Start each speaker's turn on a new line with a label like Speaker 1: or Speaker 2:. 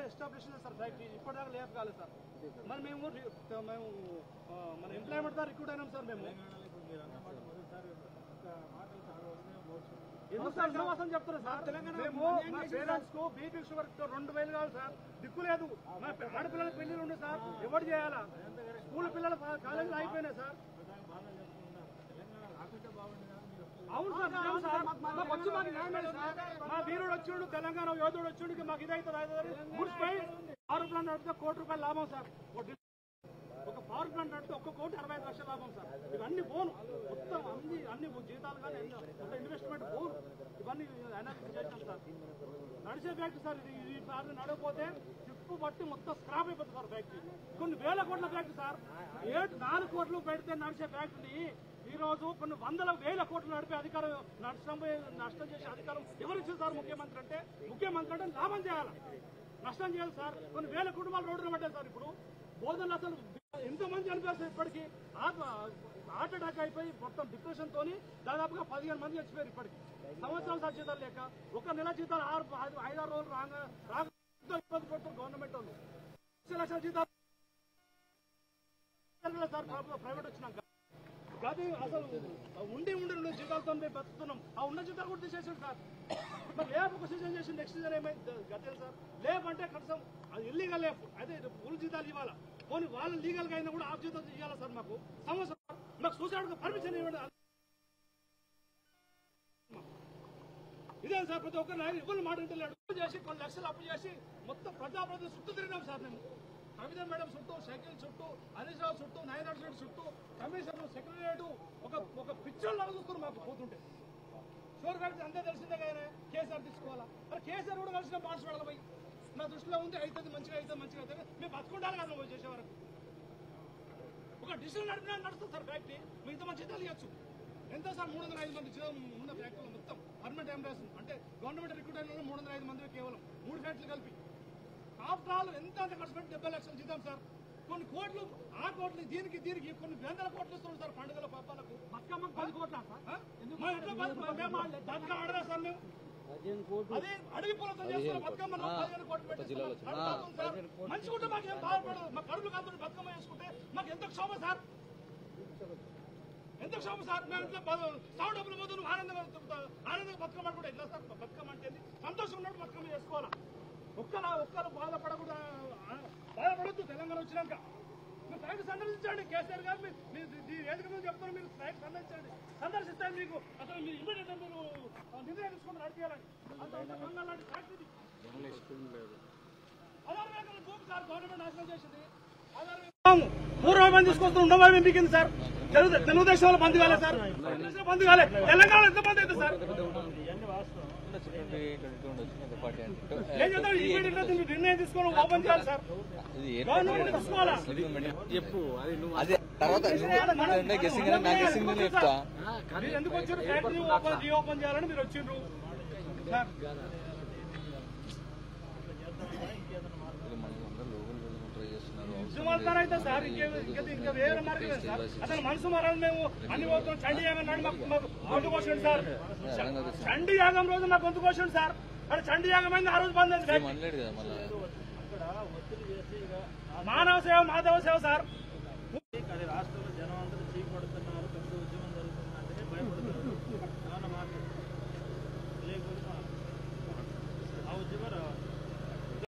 Speaker 1: Establish sir factory ఇప్పటిదాకా లేపు కాలేదు సార్ మరి మేము రి- మేము ఆ, మన ఎంప్లాయ్మెంట్ ద్వారా రిక్రూట్ అయినాం సార్ మేము ఎందుకు సార్ ఇన్నోవాసం చెప్తున్నారు సార్ మేము మా పేరెంట్స్ కు బీపీ షుగర్ తో రెండు వేలు కావాలి సార్ దిక్కు లేదు మా పి- ఆడపిల్లల పెళ్లిలు ఉన్నాయి సార్ ఎవరు చేయాలా స్కూల్ పిల్లలు కాలేజీలు అయిపోయినాయి సార్ అవును సార్ నిజం సార్ మాకు వచ్చి మాకు న్యాయం లేదు సార్ మా వీరుడు వచ్చిండు తెలంగాణ యోధుడు వచ్చిండు మాకు ఇదైతే మున్సిపై ఆరు ప్లాంట్ నడిపితే కోటి రూపాయల లాభం సార్ ఒక డి- ఒక పవర్ ప్లాంట్ నడిపితే ఒక్క కోటి అరవై ఐదు లక్షల లాభం సార్ ఇవన్నీ పోను మొత్తం అన్ని అన్ని జీతాలు కానీ అన్ని మొత్తం ఇన్వెస్ట్మెంట్ పోను ఇవన్నీ అనాలిసిస్ చేసాం సార్ నడిచే ఫ్యాక్టరీ సార్ ఇది ఈ ఫ్యాక్టరీ నడవకపోతే తిప్పు బట్టి మొత్తం స్క్రాప్ అయిపోతుంది సార్ ఫ్యాక్టరీ కొన్ని వేల కోట్ల ఫ్యాక్టరీ సార్ ఏడు నాలుగు కోట్లు పెడితే నడిచే ఫ్యాక్టరీ ఈ రోజు కొన్ని వందల వేల కోట్లు నడిపే అధికారం నష్టం నష్టం చేసే అధికారం ఎవరు ఇచ్చారు సార్ ముఖ్యమంత్రి అంటే ముఖ్యమంత్రి అంటే లాభం చేయాలి నష్టం చేయాలి సార్ కొన్ని వేల కుటుంబాలు రోడ్డున పడ్డాయి సార్ ఇప్పుడు బోధనలు అసలు ఎంతో మంది చనిపోయారు సార్ ఇప్పటికి ఆత్మ- హార్ట్ అటాక్ అయిపోయి మొత్తం డిప్రెషన్ తోని దాదాపుగా పదిహేను మంది చచ్చిపోయారు ఇప్పటికి సంవత్సరాలు సార్ జీతాలు లేక ఒక నెల జీతాలు ఆరు ఐదు ఐదారు రోజులు రాగా రాగా ఎంతో ఇబ్బంది పడుతున్నారు గవర్నమెంట్ వాళ్ళు లక్ష లక్షల జీతాలు జరగలేదు సార్ ప్రైవేట్ ప్రైవేట్ వచ్చినాక గది అసలు ఉండి ఉండి రెండు జీతాలతో మేము బతుకుతున్నాం ఆ ఉన్న జీతాలు కూడా తీసేసాడు సార్ మరి లేపు ఒక సీజన్ చేసి నెక్స్ట్ సీజన్ ఏమైంది గతేలు సార్ లేపు అంటే కనీసం అది ఇల్లీగల్ లేపు అదే ఫుల్ జీతాలు ఇవ్వాలా పోనీ వాళ్ళు లీగల్ గా అయినా కూడా ఆఫ్ జీతాలు ఇవ్వాలా సార్ మాకు సమస్య మాకు సూసైడ్ పర్మిషన్ ఇవ్వండి ఇదే సార్ ప్రతి ఒక్కరు నాయకులు ఇవ్వని మాట అంటే అడుగు చేసి కొన్ని లక్షలు అప్పు చేసి మొత్తం ప్రజాప్రతి చుట్టూ తిరిగినాం సార్ మేము కవిత మేడం చుట్టూ సైకిల్ చుట్టూ హరీష్ రావు చుట్టూ నాయనాడు రెడ్డి చుట్టూ కమిషనర్ సెక్రటరియట్ ఒక ఒక పిక్చర్ లాగా చూస్తారు మాకు పోతుంటే షోర్ ఫ్యాక్టరీ అంతా తెలిసిందే కదా కేసీఆర్ తీసుకోవాలా మరి కేసీఆర్ కూడా కలిసిన పార్ట్స్ పోయి నా దృష్టిలో ఉంది అవుతుంది మంచిగా అవుతుంది మంచిగా అవుతుంది మేము బతుకుంటారు కదా పోయి చేసే వరకు ఒక డిజిటల్ నడిపినా నడుస్తుంది సార్ ఫ్యాక్టరీ మిగతా మంచి జీతాలు ఇవ్వచ్చు ఎంత సార్ మూడు వందల ఐదు మంది జీతం ఉన్న ఫ్యాక్టరీలో మొత్తం పర్మనెంట్ ఎంప్లాయీస్ అంటే గవర్నమెంట్ రిక్రూట్ అయిన వాళ్ళు మూడు వందల ఐదు మంది కేవలం మూడు ఫ్యాక్టరీలు కలిపి ఆఫ్టర్ ఆల్ ఎంత అంత ఖర్చు పెట్టి డెబ్బై లక్షలు జీతం సార్ కొన్ని కోట్లు ఆ కోట్లు దీనికి దీనికి కొన్ని వందల కోట్లు ఇస్తున్నారు సార్ పండుగల పాపాలకు బతుకమ్మకు పది కోట్ల మా ఇంట్లో పది- మేము బతుకమ్మ ఆడరా సార్ మేము అదే అడవి పూలతో చేస్తున్న బతుకమ్మ పదిహేను కోట్లు పెట్టిస్తున్నాం. అడుగుతాం సార్. మంచిగుంటే మాకు ఏం బాధపడదు మా కడుపులు కాదు బతుకమ్మ చేసుకుంటే మాకు ఎంత క్షోభ సార్ ఎంత క్షోభ సార్ మేము ఇంట్లో బ- సాగు డబ్బులు పోతే నువ్వు ఆనందంగా తిరుగుతావు. ఆనందంగా బతుకమ్మ కూడా ఎట్లా సార్ బతుకమ్మ అంటే ఏంది? సంతోషం ఉన్నప్పుడు బతుకమ్మ చేసుకోవాలా ఒక్కలా ఒక్కరు బాధపడకుండా ఆ, బాధపడద్దు తెలంగాణ వచ్చినాక మీరు స్ట్రైక్ సందర్శించండి కేసీఆర్ గారు మీ- మీ ఈ వేదిక మీద చెప్తారు మీరు స్ట్రైక్ సందర్శించండి సందర్శిస్తే మీకు అసలు మీరు ఇమీడియట్ మీరు ఆ, నిర్ణయం తీసుకుని నడిపించాలని అంత అంత కంగారు లాంటి ఫ్యాక్టరీ ఆధార్ బ్యాంకులు భూమి సార్ గవర్నమెంట్ నాశనం చేసింది ఆధార్ బ్యాంకు పూర్వ మంది తీసుకొస్తూ ఉండవా ఎంపికింది సార్ తెలుగు తెలుగుదేశం వాళ్ళు బంద్ కాలే సార్ తెలుగుదేశం బంద్ కాలే తెలంగాణ ఎంత మంది అయితే సార్ ఏం చేద్దాం ఇమీడియట్ గా దీనికి నిర్ణయం తీసుకొని ఓపెన్ చేయాలి సార్ గవర్నమెంట్ తీసుకోవాలా
Speaker 2: చెప్పు అది నువ్వు
Speaker 3: అదే తర్వాత గెస్సింగ్ నా గెస్సింగ్ నేను చెప్తా
Speaker 1: మీరు ఎందుకు వచ్చారు ఫ్యాక్టరీ ఓపెన్ రీఓపెన్ చేయాలని మీరు వచ్చిండ్రు సార్
Speaker 3: ట్రై చేస్తున్నారు
Speaker 1: నిజమవుతారు అయితే సార్ ఇంకే ఇంకా ఇంకా వేరే మార్గం లేదు సార్ అసలు మనసు మారాలి మేము అన్ని పోతాం చండీ యాగం నాడు మాకు మాకు గొంతు కోసండి సార్ చండీ యాగం రోజు మాకు గొంతు కోసండి సార్ మరి చండీ యాగం అయింది ఆ రోజు బంద్ అయింది ఫ్యాక్టరీ.
Speaker 3: అనలేడు కదా మళ్ళీ
Speaker 1: మానవ సేవ మాధవ సేవ సార్
Speaker 2: అది రాష్ట్రంలో